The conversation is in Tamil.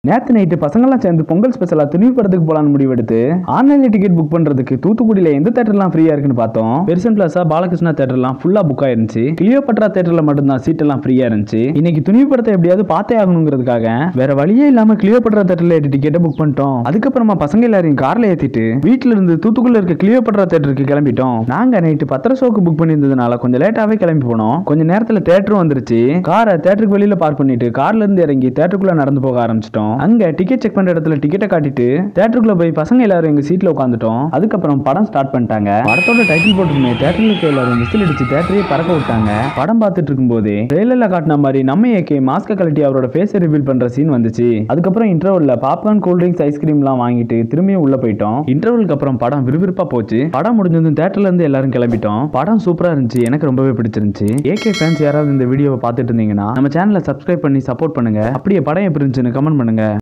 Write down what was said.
நேத்து நைட்டு பசங்கெல்லாம் சேர்ந்து பொங்கல் ஸ்பெஷலா துணிவு படத்துக்கு போலான்னு முடிவெடுத்து ஆன்லைன்ல டிக்கெட் புக் பண்றதுக்கு தூத்துக்குடியில எந்த தேட்டர்லாம் ஃப்ரீயா இருக்குன்னு பார்த்தோம் பெருசன் பிளாஸா பாலகிருஷ்ணா தேட்டர்லாம் ஃபுல்லா புக் ஆயிருந்துச்சு கிளியோபட்ரா தேட்டர்ல மட்டும்தான் சீட் எல்லாம் ஃப்ரீயா இருந்துச்சு இன்னைக்கு துணிவு படத்தை எப்படியாவது பார்த்தே ஆகணுங்கிறதுக்காக வேற வழியே இல்லாம கிளியோபட்ரா தேட்டர்ல ஏற்றி டிக்கெட்டை புக் பண்ணிட்டோம் அதுக்கப்புறமா பசங்க எல்லாரையும் கார்ல ஏத்திட்டு வீட்ல இருந்து தூத்துக்குள்ள இருக்க கிளியோபட்ரா தேட்டருக்கு கிளம்பிட்டோம் நாங்க நைட்டு பத்திர ஷோக்கு புக் பண்ணியிருந்ததுனால கொஞ்சம் லேட்டாவே கிளம்பி போனோம் கொஞ்ச நேரத்துல தேட்டரும் வந்துருச்சு காரை தேட்டருக்கு வெளியில பார்க் பண்ணிட்டு கார்ல இருந்து இறங்கி தேட்டருக்குள்ள நடந்து போக ஆரம்பிச்சிட்டோம் அங்க டிக்கெட் செக் பண்ற இடத்துல டிக்கெட்டை காட்டிட்டு தேட்டருக்குள்ள போய் பசங்க எல்லாரும் எங்க சீட்ல உட்காந்துட்டோம் அதுக்கப்புறம் படம் ஸ்டார்ட் பண்ணிட்டாங்க படத்தோட டைட்டில் போட்டுருமே தேட்டர்ல இருக்க எல்லாரும் விசில் அடிச்சு தேட்டரையே பறக்க விட்டாங்க படம் பார்த்துட்டு இருக்கும்போதே ட்ரெயிலர்ல காட்டின மாதிரி நம்ம ஏகே மாஸ்க கழட்டி அவரோட ஃபேஸை ரிவீல் பண்ற சீன் வந்துச்சு அதுக்கப்புறம் இன்டர்வல்ல பாப்கார்ன் கூல் ட்ரிங்க்ஸ் ஐஸ்கிரீம்லாம் வாங்கிட்டு திரும்பியும் உள்ள போயிட்டோம் இன்டர்வலுக்கு அப்புறம் படம் விறுவிறுப்பா போச்சு படம் முடிஞ்சதும் தேட்டர்ல இருந்து எல்லாரும் கிளம்பிட்டோம் படம் சூப்பரா இருந்துச்சு எனக்கு ரொம்பவே பிடிச்சிருந்துச்சு ஏகே ஃபேன்ஸ் யாராவது இந்த வீடியோவை பார்த்துட்டு இருந்தீங்கன்னா நம்ம சேனலை சப்ஸ்கிரைப் பண்ணி சப்போர்ட் பண்ணுங்க அப்படியே படம் எப்படி இருந்துச்சுன்னு கமெண்ட் பண்ணுங்க